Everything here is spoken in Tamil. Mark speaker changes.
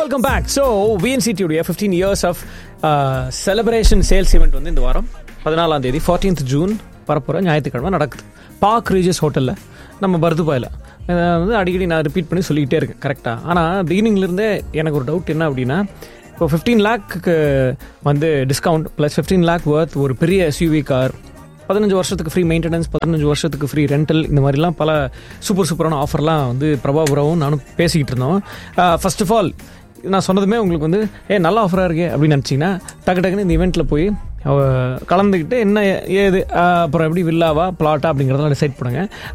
Speaker 1: வெல்கம் பேக் ஸோ விஎன்சிடியுடைய fifteen years of celebration sales event வந்து இந்த வாரம் பதினாலாம் தேதி ஃபார்டீன்த் ஜூன் வரப்போகிற ஞாயிற்றுக்கிழமை நடக்குது பார்க் ரீஜஸ் ஹோட்டலில் நம்ம பர்துபாயில் வந்து அடிக்கடி நான் ரிப்பீட் பண்ணி சொல்லிக்கிட்டே இருக்கேன் கரெக்டாக ஆனால் பிகினிங்லேருந்தே எனக்கு ஒரு டவுட் என்ன அப்படின்னா இப்போ ஃபிஃப்டீன் லேக்கு வந்து discount plus fifteen lakh worth ஒரு பெரிய எஸ்யூவி கார் பதினஞ்சு வருஷத்துக்கு ஃப்ரீ மெயின்டெனன்ஸ் பதினஞ்சு வருஷத்துக்கு ஃப்ரீ ரெண்டல் இந்த மாதிரிலாம் பல சூப்பர் சூப்பரான ஆஃபர்லாம் வந்து பிரபாபுரவும் நானும் பேசிக்கிட்டு இருந்தோம் ஃபர்ஸ்ட் ஆஃப் ஆல் நான் சொன்னதுமே உங்களுக்கு வந்து ஏ நல்ல ஆஃபராக இருக்கே அப்படின்னு நினச்சிங்கன்னா டக்கு டக்குன்னு இந்த இவெண்ட்டில் போய் அவ கலந்துக்கிட்டு என்ன ஏது ஆஹ் அப்புறம் எப்படி வில்லாவா பிளாட்டா அப்படிங்கிறதெல்லாம் டிசைட் பண்ணுங்க